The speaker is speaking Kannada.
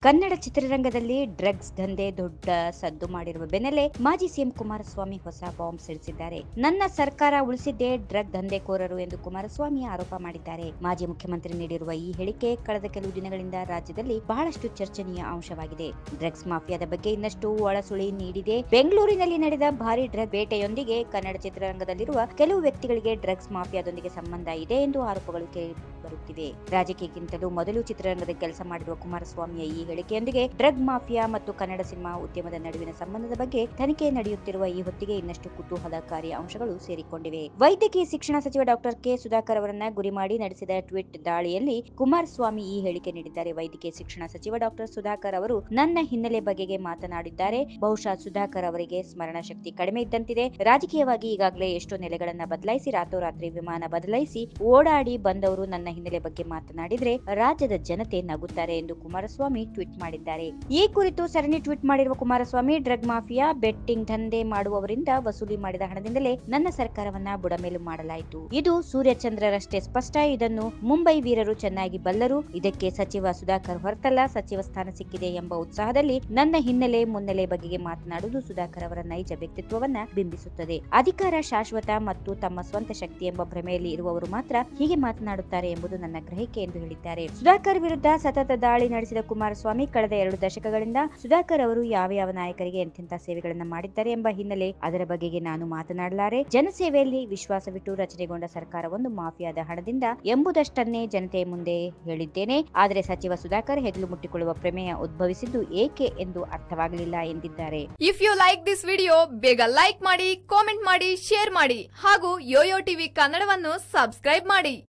ಕನ್ನಡ ಚಿತ್ರರಂಗದಲ್ಲಿ ಡ್ರಗ್ಸ್ ದಂಧೆ ದೊಡ್ಡ ಸದ್ದು ಮಾಡಿರುವ ಬೆನ್ನಲ್ಲೇ ಮಾಜಿ ಸಿಎಂ ಕುಮಾರಸ್ವಾಮಿ ಹೊಸ ಬಾಂಬ್ ಸಿಡಿಸಿದ್ದಾರೆ ನನ್ನ ಸರ್ಕಾರ ಉಳಿಸಿದ್ದೇ ಡ್ರಗ್ ದಂಧೆಕೋರರು ಎಂದು ಕುಮಾರಸ್ವಾಮಿ ಆರೋಪ ಮಾಡಿದ್ದಾರೆ ಮಾಜಿ ಮುಖ್ಯಮಂತ್ರಿ ನೀಡಿರುವ ಈ ಹೇಳಿಕೆ ಕಳೆದ ಕೆಲವು ದಿನಗಳಿಂದ ರಾಜ್ಯದಲ್ಲಿ ಬಹಳಷ್ಟು ಚರ್ಚನೀಯ ಅಂಶವಾಗಿದೆ ಡ್ರಗ್ಸ್ ಮಾಫಿಯಾದ ಬಗ್ಗೆ ಇನ್ನಷ್ಟು ಒಳಸುಳಿ ನೀಡಿದೆ ಬೆಂಗಳೂರಿನಲ್ಲಿ ನಡೆದ ಭಾರಿ ಡ್ರಗ್ ಬೇಟೆಯೊಂದಿಗೆ ಕನ್ನಡ ಚಿತ್ರರಂಗದಲ್ಲಿರುವ ಕೆಲವು ವ್ಯಕ್ತಿಗಳಿಗೆ ಡ್ರಗ್ಸ್ ಮಾಫಿಯಾದೊಂದಿಗೆ ಸಂಬಂಧ ಇದೆ ಎಂದು ಆರೋಪಗಳು ಕೇಳಿ ಬರುತ್ತಿವೆ ರಾಜಕೀಯಕ್ಕಿಂತಲೂ ಮೊದಲು ಚಿತ್ರರಂಗದ ಕೆಲಸ ಮಾಡಿರುವ ಕುಮಾರಸ್ವಾಮಿಯ ಈ ಹೇಳಿಕೆಯೊಂದಿಗೆ ಡ್ರಗ್ ಮಾಫಿಯಾ ಮತ್ತು ಕನ್ನಡ ಸಿನಿಮಾ ಉದ್ಯಮದ ನಡುವಿನ ಸಂಬಂಧದ ಬಗ್ಗೆ ತನಿಖೆ ನಡೆಯುತ್ತಿರುವ ಈ ಹೊತ್ತಿಗೆ ಇನ್ನಷ್ಟು ಕುತೂಹಲಕಾರಿ ಅಂಶಗಳು ಸೇರಿಕೊಂಡಿವೆ ವೈದ್ಯಕೀಯ ಶಿಕ್ಷಣ ಸಚಿವ ಡಾಕ್ಟರ್ ಕೆ ಸುಧಾಕರ್ ಅವರನ್ನ ಗುರಿ ಮಾಡಿ ನಡೆಸಿದ ಟ್ವೀಟ್ ದಾಳಿಯಲ್ಲಿ ಕುಮಾರಸ್ವಾಮಿ ಈ ಹೇಳಿಕೆ ನೀಡಿದ್ದಾರೆ ವೈದ್ಯಕೀಯ ಶಿಕ್ಷಣ ಸಚಿವ ಡಾಕ್ಟರ್ ಸುಧಾಕರ್ ಅವರು ನನ್ನ ಹಿನ್ನೆಲೆ ಬಗೆಗೆ ಮಾತನಾಡಿದ್ದಾರೆ ಬಹುಶಃ ಸುಧಾಕರ್ ಅವರಿಗೆ ಸ್ಮರಣ ಶಕ್ತಿ ಕಡಿಮೆ ಇದ್ದಂತಿದೆ ರಾಜಕೀಯವಾಗಿ ಈಗಾಗಲೇ ಎಷ್ಟೋ ನೆಲೆಗಳನ್ನ ಬದಲಾಯಿಸಿ ರಾತ್ರೋರಾತ್ರಿ ವಿಮಾನ ಬದಲಾಯಿಸಿ ಓಡಾಡಿ ಬಂದವರು ನನ್ನ ಹಿನ್ನೆಲೆ ಬಗ್ಗೆ ಮಾತನಾಡಿದ್ರೆ ರಾಜ್ಯದ ಜನತೆ ನಗುತ್ತಾರೆ ಎಂದು ಕುಮಾರಸ್ವಾಮಿ ಟ್ವೀಟ್ ಮಾಡಿದ್ದಾರೆ ಈ ಕುರಿತು ಸರಣಿ ಟ್ವೀಟ್ ಮಾಡಿರುವ ಕುಮಾರಸ್ವಾಮಿ ಡ್ರಗ್ ಮಾಫಿಯಾ ಬೆಟ್ಟಿಂಗ್ ದಂಧೆ ಮಾಡುವವರಿಂದ ವಸೂಲಿ ಮಾಡಿದ ಹಣದಿಂದಲೇ ನನ್ನ ಸರ್ಕಾರವನ್ನ ಬುಡಮೇಲು ಮಾಡಲಾಯಿತು ಇದು ಸೂರ್ಯಚಂದ್ರರಷ್ಟೇ ಸ್ಪಷ್ಟ ಇದನ್ನು ಮುಂಬೈ ವೀರರು ಚೆನ್ನಾಗಿ ಬಲ್ಲರು ಇದಕ್ಕೆ ಸಚಿವ ಸುಧಾಕರ್ ಹೊರತಲ್ಲ ಸಚಿವ ಸ್ಥಾನ ಸಿಕ್ಕಿದೆ ಎಂಬ ಉತ್ಸಾಹದಲ್ಲಿ ನನ್ನ ಹಿನ್ನೆಲೆ ಮುನ್ನೆಲೆ ಬಗೆಗೆ ಮಾತನಾಡುವುದು ಸುಧಾಕರ್ ಅವರ ನೈಜ ವ್ಯಕ್ತಿತ್ವವನ್ನ ಬಿಂಬಿಸುತ್ತದೆ ಅಧಿಕಾರ ಶಾಶ್ವತ ಮತ್ತು ತಮ್ಮ ಸ್ವಂತ ಶಕ್ತಿ ಎಂಬ ಭ್ರಮೆಯಲ್ಲಿ ಇರುವವರು ಮಾತ್ರ ಹೀಗೆ ಮಾತನಾಡುತ್ತಾರೆ ಎಂಬುದು ನನ್ನ ಗ್ರಹಿಕೆ ಎಂದು ಹೇಳಿದ್ದಾರೆ ಸುಧಾಕರ್ ವಿರುದ್ಧ ಸತತ ದಾಳಿ ನಡೆಸಿದ ಕುಮಾರಸ್ವಾಮಿ ಕಳೆದ ಎರಡು ದಶಕಗಳಿಂದ ಸುಧಾಕರ್ ಅವರು ಯಾವ ಯಾವ ನಾಯಕರಿಗೆ ಎಂತೆಂಥ ಸೇವೆಗಳನ್ನ ಮಾಡಿದ್ದಾರೆ ಎಂಬ ಹಿನ್ನೆಲೆ ಅದರ ಬಗೆಗೆ ನಾನು ಮಾತನಾಡಲಾರೆ ಜನಸೇವೆಯಲ್ಲಿ ವಿಶ್ವಾಸವಿಟ್ಟು ರಚನೆಗೊಂಡ ಸರ್ಕಾರವೊಂದು ಮಾಫಿಯಾದ ಹಣದಿಂದ ಎಂಬುದಷ್ಟನ್ನೇ ಜನತೆಯ ಮುಂದೆ ಹೇಳಿದ್ದೇನೆ ಆದರೆ ಸಚಿವ ಸುಧಾಕರ್ ಹೆಗಲು ಮುಟ್ಟಿಕೊಳ್ಳುವ ಪ್ರಮೇಯ ಉದ್ಭವಿಸಿದ್ದು ಏಕೆ ಎಂದು ಅರ್ಥವಾಗಲಿಲ್ಲ ಎಂದಿದ್ದಾರೆ if you like this video ಬೇಗ ಲೈಕ್ ಮಾಡಿ ಕಾಮೆಂಟ್ ಮಾಡಿ ಶೇರ್ ಮಾಡಿ ಹಾಗೂ ಯೋಯೋ ಟಿವಿ ಕನ್ನಡವನ್ನು ಸಬ್ಸ್ಕ್ರೈಬ್ ಮಾಡಿ